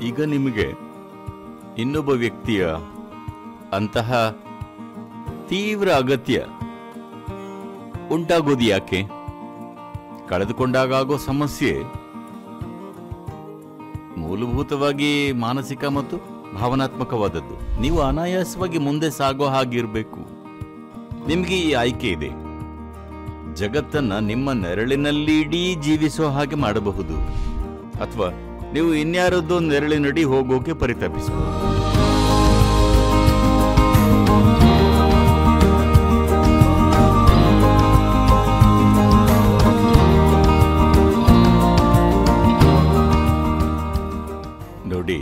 ಈಗ ನಿಮಗೆ ಇನ್ನೊಬ್ಬ ವ್ಯಕ್ತಿಯ ಅಂತಹ ತೀವ್ರ ಅಗತ್ಯ ಉಂಟಾಗೋದು ಯಾಕೆ ಕಳೆದುಕೊಂಡಾಗ ಆಗೋ ಸಮಸ್ಯೆ ಮೂಲಭೂತವಾಗಿ ಮಾನಸಿಕ ಮತ್ತು ಭಾವನಾತ್ಮಕವಾದದ್ದು ನೀವು ಅನಾಯಾಸವಾಗಿ ಮುಂದೆ ಸಾಗೋ ಹಾಗಿರಬೇಕು ನಿಮಗೆ ಈ ಆಯ್ಕೆ ಇದೆ ಜಗತ್ತನ್ನ ನಿಮ್ಮ ನೆರಳಿನಲ್ಲಿ ಇಡೀ ಜೀವಿಸೋ ಹಾಗೆ ಮಾಡಬಹುದು ಅಥವಾ ನೀವು ಇನ್ಯಾರದ್ದೋ ನೆರಳಿನಡಿ ಹೋಗೋಕೆ ಪರಿತಪಿಸಬಹುದು ನೋಡಿ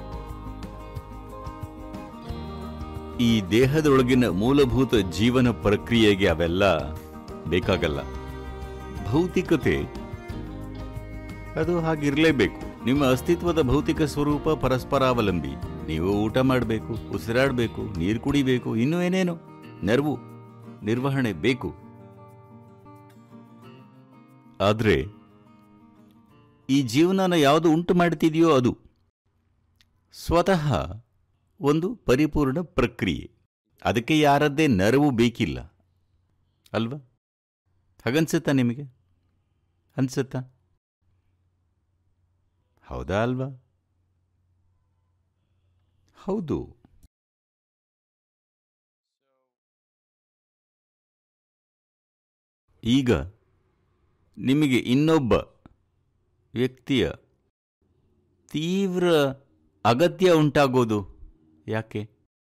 ಈ ದೇಹದೊಳಗಿನ ಮೂಲಭೂತ ಜೀವನ ಪ್ರಕ್ರಿಯೆಗೆ ಅವೆಲ್ಲ ಬೇಕಾಗಲ್ಲ ಭೌತಿಕತೆ ಅದು ಹಾಗಿರ್ಲೇಬೇಕು ನಿಮ್ಮ ಅಸ್ತಿತ್ವದ ಭೌತಿಕ ಸ್ವರೂಪ ಪರಸ್ಪರಾವಲಂಬಿ ನೀವು ಊಟ ಮಾಡಬೇಕು ಉಸಿರಾಡಬೇಕು ನೀರು ಕುಡಿಬೇಕು ಇನ್ನೂ ಏನೇನು ನೆರವು ನಿರ್ವಹಣೆ ಬೇಕು ಆದ್ರೆ ಈ ಜೀವನನ ಯಾವುದು ಉಂಟು ಮಾಡ್ತಿದೆಯೋ ಅದು ಸ್ವತಃ ಒಂದು ಪರಿಪೂರ್ಣ ಪ್ರಕ್ರಿಯೆ ಅದಕ್ಕೆ ಯಾರದ್ದೇ ನೆರವು ಬೇಕಿಲ್ಲ ಅಲ್ವಾ ಹಾಗನ್ಸುತ್ತಾ ನಿಮಗೆ ಅನ್ಸುತ್ತಾ ಹೌದಾ ಅಲ್ವಾ ಹೌದು ಈಗ ನಿಮಗೆ ಇನ್ನೊಬ್ಬ ವ್ಯಕ್ತಿಯ ತೀವ್ರ ಅಗತ್ಯ ಉಂಟಾಗೋದು ಯಾಕೆ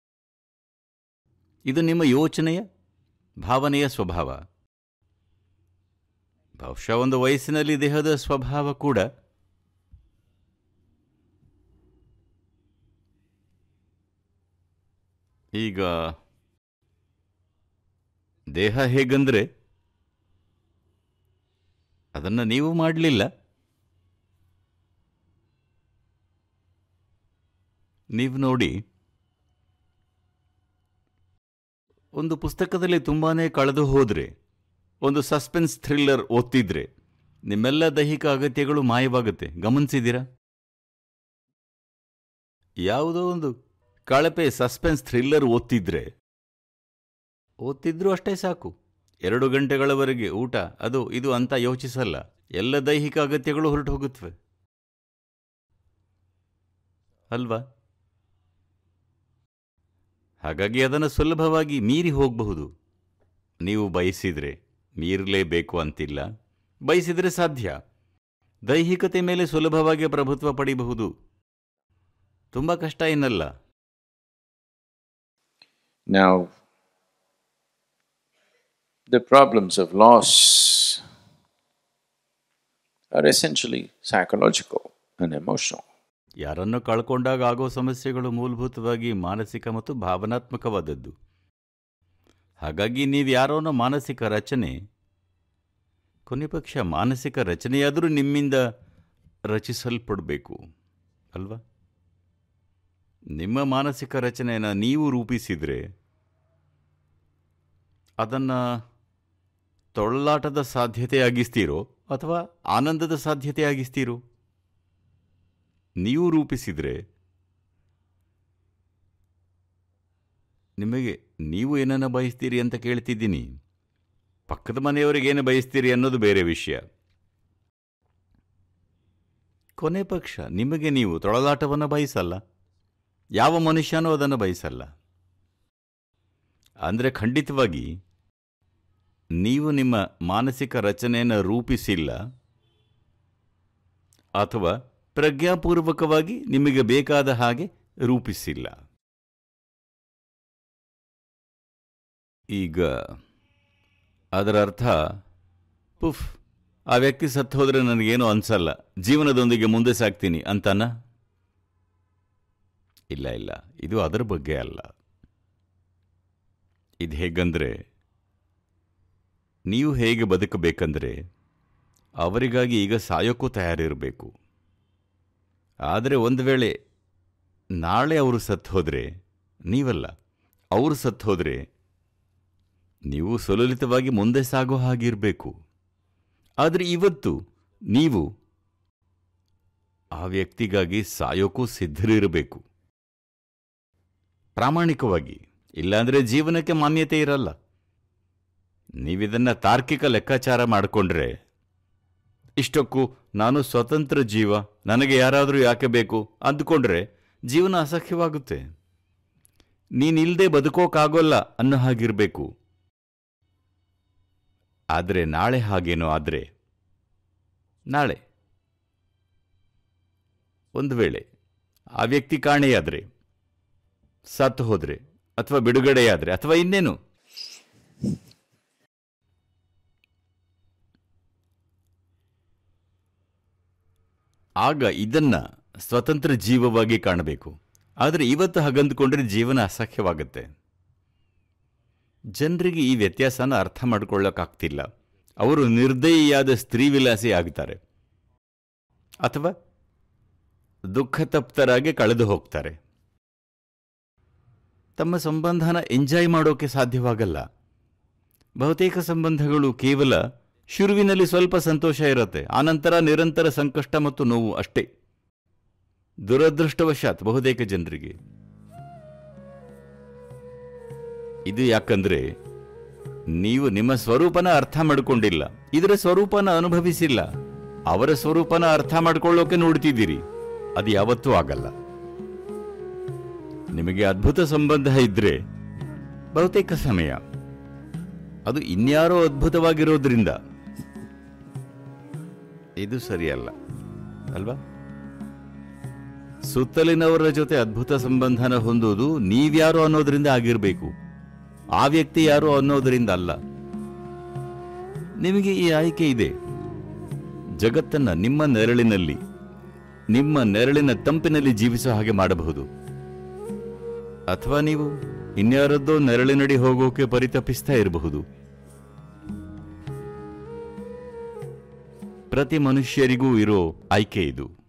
ಇದು ನಿಮ್ಮ ಯೋಚನೆಯ ಭಾವನೆಯ ಸ್ವಭಾವ ಬಹುಶಃ ಒಂದು ವಯಸ್ಸಿನಲ್ಲಿ ದೇಹದ ಸ್ವಭಾವ ಕೂಡ ಈಗ ದೇಹ ಹೇಗಂದ್ರೆ ಅದನ್ನು ನೀವು ಮಾಡಲಿಲ್ಲ ನೀವು ನೋಡಿ ಒಂದು ಪುಸ್ತಕದಲ್ಲಿ ತುಂಬಾನೇ ಕಳೆದು ಹೋದ್ರೆ ಒಂದು ಸಸ್ಪೆನ್ಸ್ ಥ್ರಿಲ್ಲರ್ ಓದ್ತಿದ್ರೆ ನಿಮ್ಮೆಲ್ಲ ದೈಹಿಕ ಅಗತ್ಯಗಳು ಮಾಯವಾಗುತ್ತೆ ಗಮನಿಸಿದ್ದೀರಾ ಯಾವುದೋ ಒಂದು ಕಳಪೆ ಸಸ್ಪೆನ್ಸ್ ಥ್ರಿಲ್ಲರ್ ಓದ್ತಿದ್ರೆ ಓದ್ತಿದ್ರು ಅಷ್ಟೇ ಸಾಕು ಎರಡು ಗಂಟೆಗಳವರೆಗೆ ಊಟ ಅದು ಇದು ಅಂತ ಯೋಚಿಸಲ್ಲ ಎಲ್ಲ ದೈಹಿಕ ಅಗತ್ಯಗಳು ಹೊರಟು ಹೋಗುತ್ತವೆ ಅಲ್ವಾ ಹಾಗಾಗಿ ಅದನ್ನು ಸುಲಭವಾಗಿ ಮೀರಿ ಹೋಗಬಹುದು ನೀವು ಬಯಸಿದ್ರೆ ಮೀರಲೇಬೇಕು ಅಂತಿಲ್ಲ ಬಯಸಿದರೆ ಸಾಧ್ಯ ದೈಹಿಕತೆ ಮೇಲೆ ಸುಲಭವಾಗಿ ಪ್ರಭುತ್ವ ಪಡಿಬಹುದು ತುಂಬ ಕಷ್ಟ ಏನಲ್ಲ Now, the problems of loss are essentially psychological and emotional. ಯಾರನ್ನು ಕಳ್ಕೊಂಡಾಗ ಆಗೋ ಸಮಸ್ಯೆಗಳು ಮೂಲಭೂತವಾಗಿ ಮಾನಸಿಕ ಮತ್ತು ಭಾವನಾತ್ಮಕವಾದದ್ದು ಹಾಗಾಗಿ ನೀವು ಯಾರೋನೋ ಮಾನಸಿಕ ರಚನೆ ಕೊನೆ ಪಕ್ಷ ಮಾನಸಿಕ ರಚನೆಯಾದರೂ ನಿಮ್ಮಿಂದ ರಚಿಸಲ್ಪಡಬೇಕು ಅಲ್ವಾ ನಿಮ್ಮ ಮಾನಸಿಕ ರಚನೆಯನ್ನು ನೀವು ರೂಪಿಸಿದರೆ ಅದನ್ನು ತೊಳ್ಳಾಟದ ಸಾಧ್ಯತೆಯಾಗಿಸ್ತೀರೋ ಅಥವಾ ಆನಂದದ ಸಾಧ್ಯತೆಯಾಗಿಸ್ತೀರೋ ನೀವು ರೂಪಿಸಿದರೆ ನಿಮಗೆ ನೀವು ಏನನ್ನ ಬಯಸ್ತೀರಿ ಅಂತ ಕೇಳ್ತಿದ್ದೀನಿ ಪಕ್ಕದ ಮನೆಯವರಿಗೆ ಏನು ಬಯಸ್ತೀರಿ ಅನ್ನೋದು ಬೇರೆ ವಿಷಯ ಕೊನೆ ಪಕ್ಷ ನಿಮಗೆ ನೀವು ತೊಳಲಾಟವನ್ನು ಬಯಸಲ್ಲ ಯಾವ ಮನುಷ್ಯನೂ ಅದನ್ನು ಬಯಸಲ್ಲ ಅಂದರೆ ಖಂಡಿತವಾಗಿ ನೀವು ನಿಮ್ಮ ಮಾನಸಿಕ ರಚನೆಯನ್ನು ರೂಪಿಸಿಲ್ಲ ಅಥವಾ ಪ್ರಜ್ಞಾಪೂರ್ವಕವಾಗಿ ನಿಮಗೆ ಬೇಕಾದ ಹಾಗೆ ರೂಪಿಸಿಲ್ಲ ಈಗ ಅದರ ಅರ್ಥ ಪುಫ್ ಆ ವ್ಯಕ್ತಿ ಸತ್ತು ಹೋದರೆ ನನಗೇನು ಅನ್ಸಲ್ಲ ಜೀವನದೊಂದಿಗೆ ಮುಂದೆ ಸಾಗ್ತೀನಿ ಅಂತಾನ ಇಲ್ಲ ಇಲ್ಲ ಇದು ಅದರ ಬಗ್ಗೆ ಅಲ್ಲ ಇದು ಹೇಗಂದ್ರೆ ನೀವು ಹೇಗೆ ಬದುಕಬೇಕಂದ್ರೆ ಅವರಿಗಾಗಿ ಈಗ ಸಾಯೋಕ್ಕೂ ತಯಾರಿರಬೇಕು ಆದರೆ ಒಂದು ವೇಳೆ ನಾಳೆ ಅವರು ಸತ್ತು ಹೋದರೆ ನೀವಲ್ಲ ಅವರು ಸತ್ತು ಹೋದರೆ ನೀವು ಸುಲಲಿತವಾಗಿ ಮುಂದೆ ಸಾಗೋ ಹಾಗಿರಬೇಕು ಆದರೆ ಇವತ್ತು ನೀವು ಆ ವ್ಯಕ್ತಿಗಾಗಿ ಸಾಯೋಕ್ಕೂ ಸಿದ್ಧರಿರಬೇಕು ಪ್ರಾಮಾಣಿಕವಾಗಿ ಇಲ್ಲಾಂದ್ರೆ ಜೀವನಕ್ಕೆ ಮಾನ್ಯತೆ ಇರಲ್ಲ ನೀವಿದನ್ನ ತಾರ್ಕಿಕ ಲೆಕ್ಕಾಚಾರ ಮಾಡಿಕೊಂಡ್ರೆ ಇಷ್ಟಕ್ಕೂ ನಾನು ಸ್ವತಂತ್ರ ಜೀವ ನನಗೆ ಯಾರಾದರೂ ಯಾಕೆ ಬೇಕು ಅಂದುಕೊಂಡ್ರೆ ಜೀವನ ಅಸಖ್ಯವಾಗುತ್ತೆ ನೀನಿಲ್ದೆ ಬದುಕೋಕ್ಕಾಗೋಲ್ಲ ಅನ್ನೋ ಹಾಗಿರಬೇಕು ಆದರೆ ನಾಳೆ ಹಾಗೇನೋ ಆದರೆ ನಾಳೆ ಒಂದು ವೇಳೆ ಆ ವ್ಯಕ್ತಿ ಕಾಣೆಯಾದರೆ ಸತ್ತು ಹೋದ್ರೆ ಅಥವಾ ಬಿಡುಗಡೆಯಾದರೆ ಅಥವಾ ಇನ್ನೇನು ಆಗ ಇದನ್ನ ಸ್ವತಂತ್ರ ಜೀವವಾಗಿ ಕಾಣಬೇಕು ಆದರೆ ಇವತ್ತು ಹಾಗಂದುಕೊಂಡ್ರೆ ಜೀವನ ಅಸಖ್ಯವಾಗುತ್ತೆ ಜನರಿಗೆ ಈ ವ್ಯತ್ಯಾಸನ ಅರ್ಥ ಮಾಡ್ಕೊಳ್ಳೋಕ್ಕಾಗ್ತಿಲ್ಲ ಅವರು ನಿರ್ದಯಿಯಾದ ಸ್ತ್ರೀವಿಲಾಸಿ ಆಗ್ತಾರೆ ಅಥವಾ ದುಃಖತಪ್ತರಾಗಿ ಕಳೆದು ಹೋಗ್ತಾರೆ ತಮ್ಮ ಸಂಬಂಧನ ಎಂಜಾಯ್ ಮಾಡೋಕೆ ಸಾಧ್ಯವಾಗಲ್ಲ ಬಹುತೇಕ ಸಂಬಂಧಗಳು ಕೇವಲ ಶುರುವಿನಲ್ಲಿ ಸ್ವಲ್ಪ ಸಂತೋಷ ಇರುತ್ತೆ ಆನಂತರ ನಿರಂತರ ಸಂಕಷ್ಟ ಮತ್ತು ನೋವು ಅಷ್ಟೇ ದುರದೃಷ್ಟವಶಾತ್ ಬಹುತೇಕ ಜನರಿಗೆ ಇದು ಯಾಕಂದ್ರೆ ನೀವು ನಿಮ್ಮ ಸ್ವರೂಪನ ಅರ್ಥ ಮಾಡಿಕೊಂಡಿಲ್ಲ ಇದರ ಸ್ವರೂಪನ ಅನುಭವಿಸಿಲ್ಲ ಅವರ ಸ್ವರೂಪನ ಅರ್ಥ ಮಾಡ್ಕೊಳ್ಳೋಕೆ ನೋಡ್ತಿದ್ದೀರಿ ಅದು ಯಾವತ್ತೂ ಆಗಲ್ಲ ನಿಮಗೆ ಅದ್ಭುತ ಸಂಬಂಧ ಇದ್ರೆ ಬಹುತೇಕ ಸಮಯ ಅದು ಇನ್ಯಾರೋ ಅದ್ಭುತವಾಗಿರೋದ್ರಿಂದ ಇದು ಸರಿಯಲ್ಲ ಅಲ್ವಾ ಸುತ್ತಲಿನವರ ಜೊತೆ ಅದ್ಭುತ ಸಂಬಂಧನ ಹೊಂದುವುದು ನೀವ್ಯಾರು ಅನ್ನೋದ್ರಿಂದ ಆಗಿರಬೇಕು ಆ ವ್ಯಕ್ತಿ ಯಾರು ಅನ್ನೋದರಿಂದ ಅಲ್ಲ ನಿಮಗೆ ಈ ಆಯ್ಕೆ ಇದೆ ಜಗತ್ತನ್ನ ನಿಮ್ಮ ನೆರಳಿನಲ್ಲಿ ನಿಮ್ಮ ನೆರಳಿನ ತಂಪಿನಲ್ಲಿ ಜೀವಿಸೋ ಹಾಗೆ ಮಾಡಬಹುದು ಅಥವಾ ನೀವು ಇನ್ಯಾರದ್ದೋ ನೆರಳಿನಡಿ ಹೋಗೋಕೆ ಪರಿತಪಿಸ್ತಾ ಇರಬಹುದು ಪ್ರತಿ ಮನುಷ್ಯರಿಗೂ ಇರೋ ಆಯ್ಕೆ ಇದು